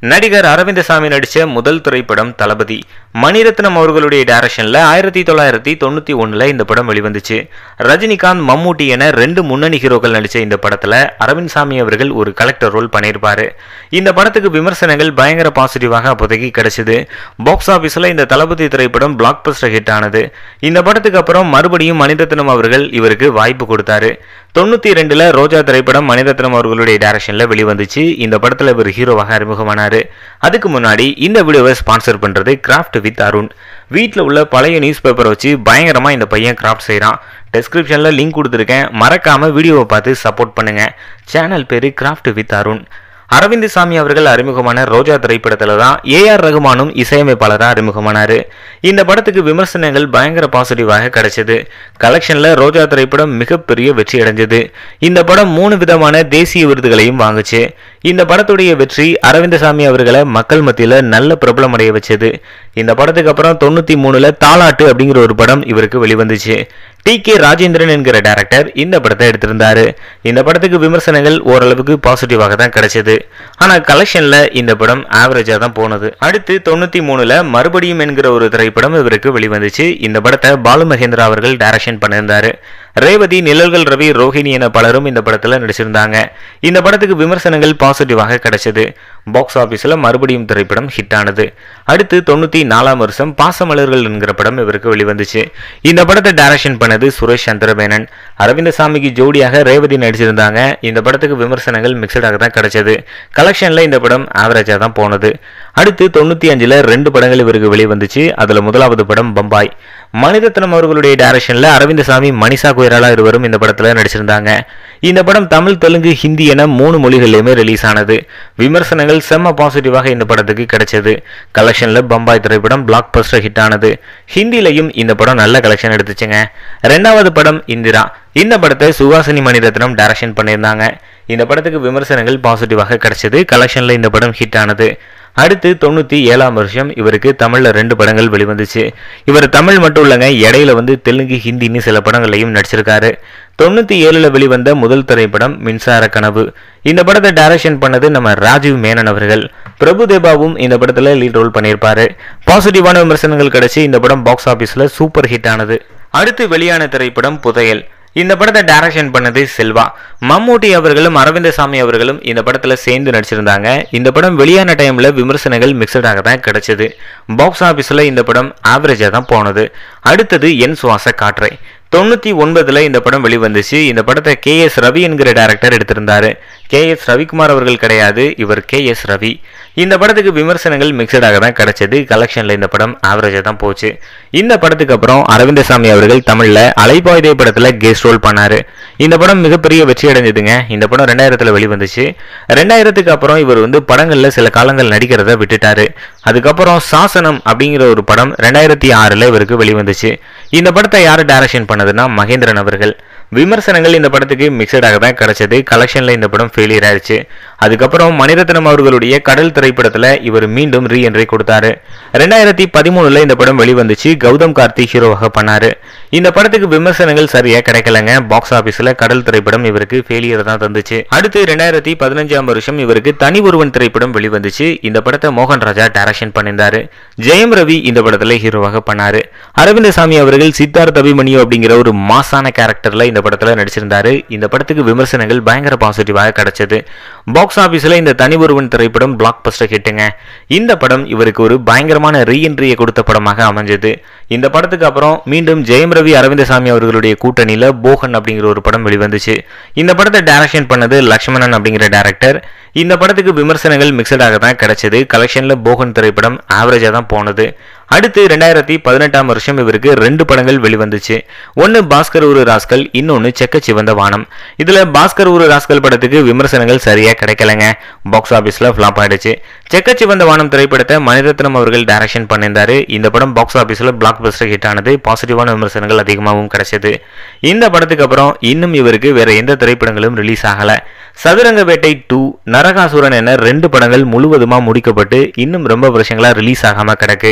நடிகர் அரவிந்தசாமி நடிச்ச முதல் திரைப்படம் தளபதி மணிரத்னம் அவர்களுடைய டைரக்ஷன்ல ஆயிரத்தி தொள்ளாயிரத்தி தொண்ணூத்தி ஒண்ணுல இந்த படம் வெளிவந்துச்சு ரஜினிகாந்த் மம்மூட்டி என ரெண்டு முன்னணி ஹீரோக்கள் நடிச்ச இந்த படத்துல அரவிந்த் சாமி அவர்கள் ஒரு கலெக்டர் ரோல் பண்ணியிருப்பாரு இந்த படத்துக்கு விமர்சனங்கள் பயங்கர பாசிட்டிவாக அப்போதைக்கு கிடைச்சது பாக்ஸ் ஆபீஸ்ல இந்த தளபதி திரைப்படம் பிளாக் பஸ்டர் ஹிட் ஆனது இந்த படத்துக்கு அப்புறம் மறுபடியும் மணிரத்னம் அவர்கள் இவருக்கு வாய்ப்பு கொடுத்தாரு தொண்ணூத்தி ரெண்டுல ரோஜா திரைப்படம் மணிரத்னம் அவர்களுடைய டைரக்ஷன்ல வெளிவந்துச்சு இந்த படத்துல இவர் ஹீரோவாக அறிமுகமானாரு அதுக்கு முன்னாடி இந்த வீடியோவை ஸ்பான்சர் பண்றது கிராஃப்ட் வித் அருண் வீட்டில் உள்ள பழைய நியூஸ் பேப்பரை வச்சு பயங்கரமா இந்த பையன் கிராஃப்ட் செய்கிறான் டெஸ்கிரிப்ஷன்ல லிங்க் கொடுத்துருக்கேன் மறக்காம வீடியோவை பார்த்து சப்போர்ட் பண்ணுங்க சேனல் பேரு கிராஃப்ட் வித் அருண் அரவிந்த் சாமி அவர்கள் அறிமுகமான ரோஜா திரைப்படத்துல தான் ஏஆர் ரகுமானும் இசையமைப்பாளராக அறிமுகமானாரு இந்த படத்துக்கு விமர்சனங்கள் பயங்கர பாசிட்டிவாக கிடைச்சது கலெக்ஷன்ல ரோஜா திரைப்படம் மிகப்பெரிய வெற்றி அடைஞ்சது இந்த படம் மூணு விதமான தேசிய விருதுகளையும் வாங்குச்சு இந்த படத்துடைய வெற்றி அரவிந்தசாமி அவர்களை மக்கள் மத்தியில நல்ல பிரபலம் அடைய வச்சது இந்த படத்துக்கு அப்புறம் தொண்ணூத்தி மூணுல தாலாட்டு அப்படிங்கிற ஒரு படம் இவருக்கு வெளிவந்துச்சு டி கே ராஜேந்திரன் என்கிற டைரக்டர் இந்த படத்தை எடுத்திருந்தாரு இந்த படத்துக்கு விமர்சனங்கள் ஓரளவுக்கு பாசிட்டிவாக தான் கிடைச்சது ஆனா கலெக்ஷன்ல இந்த படம் ஆவரேஜா தான் போனது அடுத்து தொண்ணூத்தி மூணுல மறுபடியும் என்கிற ஒரு திரைப்படம் இவருக்கு வெளிவந்துச்சு இந்த படத்தை பாலு மகேந்திரா அவர்கள் டைரக்ஷன் பண்ணியிருந்தாரு ரேவதி நிழல்கள் ரவி ரோஹிணி என பலரும் இந்த படத்துல நடிச்சிருந்தாங்க இந்த படத்துக்கு விமர்சனங்கள் பாசிட்டிவாக கிடைச்சது பாக்ஸ் ஆபீஸ்ல மறுபடியும் திரைப்படம் ஹிட் ஆனது அடுத்து தொண்ணூத்தி நாலாம் வருஷம் பாசமலர்கள் என்கிற படம் இவருக்கு வெளிவந்துச்சு இந்த படத்தை டைரக்ஷன் பண்ணது சுரேஷ் சந்திரமேனன் அரவிந்தசாமிக்கு ஜோடியாக ரேவதி நடிச்சிருந்தாங்க இந்த படத்துக்கு விமர்சனங்கள் மிக்சடாக தான் கிடைச்சது கலெக்ஷன்ல இந்த படம் ஆவரேஜா தான் போனது அடுத்து தொண்ணூத்தி அஞ்சுல ரெண்டு படங்கள் இவருக்கு வெளிவந்துச்சு அதுல முதலாவது படம் பம்பாய் மணிரத்னம் அவர்களுடைய டைரக்ஷன்ல அரவிந்தசாமி மணிஷா கொய்ராலா இருவரும் இந்த படத்துல நடிச்சிருந்தாங்க இந்த படம் தமிழ் தெலுங்கு ஹிந்தி என மூணு மொழிகளிலுமே ரிலீஸ் ஆனது விமர்சனங்கள் செம்ம பாசிட்டிவாக இந்த படத்துக்கு கிடைச்சது கலெக்ஷன்ல பம்பாய் திரைப்படம் பிளாக் பஸ்டர் ஹிட் ஆனது ஹிந்திலையும் இந்த படம் நல்ல கலெக்ஷன் எடுத்துச்சுங்க ரெண்டாவது படம் இந்திரா இந்த படத்தை சுஹாசினி மணிரத்னம் டைரக்ஷன் பண்ணியிருந்தாங்க இந்த படத்துக்கு விமர்சனங்கள் பாசிட்டிவாக கிடைச்சது கலெக்ஷன்ல இந்த படம் ஹிட் ஆனது அடுத்து தொண்ணூத்தி ஏழாம் வருஷம் இவருக்கு தமிழ்ல ரெண்டு படங்கள் வெளிவந்துச்சு இவர் தமிழ் மட்டும் இல்லைங்க இடையில வந்து தெலுங்கு ஹிந்தின்னு சில படங்களையும் நடிச்சிருக்காரு தொண்ணூத்தி ஏழுல வெளிவந்த முதல் திரைப்படம் மின்சார கனவு இந்த படத்தை டைரக்ஷன் பண்ணது நம்ம ராஜீவ் மேனன் அவர்கள் பிரபு தேபாவும் இந்த படத்துல லீட் ரோல் பண்ணியிருப்பாரு பாசிட்டிவான விமர்சனங்கள் கிடைச்சு இந்த படம் பாக்ஸ் ஆபீஸ்ல சூப்பர் ஹிட் ஆனது அடுத்து வெளியான திரைப்படம் புதையல் இந்த படத்தை டைரக்ஷன் பண்ணது செல்வா மம்மூட்டி அவர்களும் அரவிந்தசாமி அவர்களும் இந்த படத்துல சேர்ந்து நடிச்சிருந்தாங்க இந்த படம் வெளியான டைம்ல விமர்சனங்கள் மிக்சடாக தான் கிடைச்சது பாக்ஸ் ஆபீஸ்ல இந்த படம் ஆவரேஜா தான் போனது அடுத்தது என் சுவாச காற்றை தொண்ணூத்தி ஒன்பதுல இந்த படம் வெளிவந்துச்சு இந்த படத்தை கே எஸ் ரவி என்கிற டைரக்டர் எடுத்திருந்தாரு கே எஸ் ரவிக்குமார் அவர்கள் கிடையாது இவர் கே எஸ் ரவி இந்த படத்துக்கு விமர்சனங்கள் மிக்சடாக தான் கிடைச்சது கலெக்ஷன்ல இந்த படம் ஆவரேஜா தான் போச்சு இந்த படத்துக்கு அப்புறம் அரவிந்தசாமி அவர்கள் தமிழ்ல அலைபாய்தே படத்துல கெஸ்ட் ரோல் பண்ணாரு இந்த படம் மிகப்பெரிய வெற்றி அடைஞ்சதுங்க இந்த படம் ரெண்டாயிரத்துல வெளிவந்துச்சு ரெண்டாயிரத்துக்கு அப்புறம் இவர் வந்து படங்கள்ல சில காலங்கள் நடிக்கிறத விட்டுட்டாரு அதுக்கப்புறம் சாசனம் அப்படிங்கிற ஒரு படம் ரெண்டாயிரத்தி ஆறுல இவருக்கு வெளிவந்துச்சு இந்த படத்தை யார் டைரக்ஷன் பண்ணதுன்னா மகேந்திரன் அவர்கள் விமர்சனங்கள் இந்த படத்துக்கு மிக்சடாக தான் கிடைச்சது கலெக்ஷன்ல இந்த படம் ஃபெயிலியர் ஆயிடுச்சு அதுக்கப்புறம் மணிரத்னம் அவர்களுடைய கடல் திரைப்படத்துல இவர் மீண்டும் ரீ என்ட்ரி கொடுத்தாரு ரெண்டாயிரத்தி பதிமூணுல இந்த படம் வெளிவந்துச்சு கௌதம் கார்த்தி ஹீரோவாக பண்ணாரு இந்த படத்துக்கு விமர்சனங்கள் சரியா கிடைக்கலங்க பாக்ஸ் ஆபீஸ்ல கடல் திரைப்படம் இவருக்கு ஃபெயிலியர் தான் தந்துச்சு அடுத்து ரெண்டாயிரத்தி பதினஞ்சாம் வருஷம் இவருக்கு தனி ஒருவன் திரைப்படம் வெளிவந்துச்சு இந்த படத்தை மோகன் ராஜா டைரக்ஷன் பண்ணியிருந்தாரு ஜெயம் ரவி இந்த படத்துல ஹீரோவாக பண்ணாரு அரவிந்தசாமி அவர்கள் சித்தார்த் அபிமன்யு அப்படிங்கிற ஒரு மாசான கேரக்டர்ல இந்த படத்துல நடிச்சிருந்தாரு இந்த படத்துக்கு விமர்சனங்கள் பயங்கர பாசிட்டிவாக கிடைச்சது பாக்ஸ் ஆபீஸ்ல இந்த தனி ஒருவன் திரைப்படம் பிளாக் பஸ்டர் ஹிட்டுங்க இந்த படம் இவருக்கு ஒரு பயங்கரமான ரீஎன்ட்ரியை கொடுத்த படமாக அமைஞ்சது இந்த படத்துக்கு அப்புறம் மீண்டும் ஜெயம் ரவி அரவிந்தசாமி அவர்களுடைய கூட்டணியில போகன் அப்படிங்கிற ஒரு படம் வெளிவந்துச்சு இந்த படத்தை டைரக்ஷன் பண்ணது லக்ஷ்மணன் அப்படிங்கிற டைரக்டர் இந்த படத்துக்கு விமர்சனங்கள் மிக்சடாக தான் கிடைச்சது கலெக்ஷன்ல போகன் திரைப்படம் ஆவரேஜா தான் போனது அடுத்து ரெண்டாயிரத்தி பதினெட்டாம் வருஷம் இவருக்கு ரெண்டு படங்கள் வெளிவந்துச்சு ஒன்னு பாஸ்கர் ஊரு ராஸ்கல் இன்னொன்னு செக்க சிவந்த வானம் இதுல பாஸ்கர் ஊரு ராஸ்கல் படத்துக்கு விமர்சனங்கள் சரியா கிடைக்கலங்க பாக்ஸ் ஆபீஸ்ல ஃபிளாப் ஆயிடுச்சு செக்க சிவந்த வானம் திரைப்படத்தை மணிரத்னம் அவர்கள் டைரக்ஷன் பண்ணியிருந்தாரு இந்த படம் பாக்ஸ் ஆபீஸ்ல பிளாக் பஸ்டர் ஹிட் ஆனது பாசிட்டிவான விமர்சனங்கள் அதிகமாகவும் கிடைச்சது இந்த படத்துக்கு அப்புறம் இன்னும் இவருக்கு வேற எந்த திரைப்படங்களும் ரிலீஸ் ஆகல சதுரங்க வேட்டை டூ நரகாசுரன் என ரெண்டு படங்கள் முழுவதுமா முடிக்கப்பட்டு இன்னும் ரொம்ப வருஷங்களா ரிலீஸ் ஆகாம கிடக்கு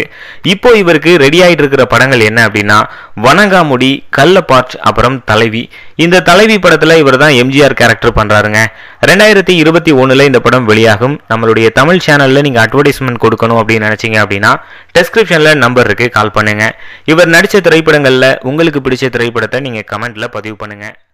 இப்போ இவருக்கு ரெடி ஆயிட்டு இருக்கிற படங்கள் என்ன அப்படின்னா வணங்காமுடி கள்ளப்பாட் அப்புறம் தலைவி இந்த தலைவி படத்துல இவர் தான் எம்ஜிஆர் கேரக்டர் பண்றாருங்க ரெண்டாயிரத்தி இருபத்தி ஒண்ணுல இந்த படம் வெளியாகும் நம்மளுடைய தமிழ் சேனல்ல நீங்க அட்வர்டைஸ்மெண்ட் கொடுக்கணும் அப்படின்னு நினைச்சீங்க அப்படின்னா டெஸ்கிரிப்ஷன்ல நம்பர் இருக்கு கால் பண்ணுங்க இவர் நடிச்ச திரைப்படங்கள்ல உங்களுக்கு பிடிச்ச திரைப்படத்தை நீங்க கமெண்ட்ல பதிவு பண்ணுங்க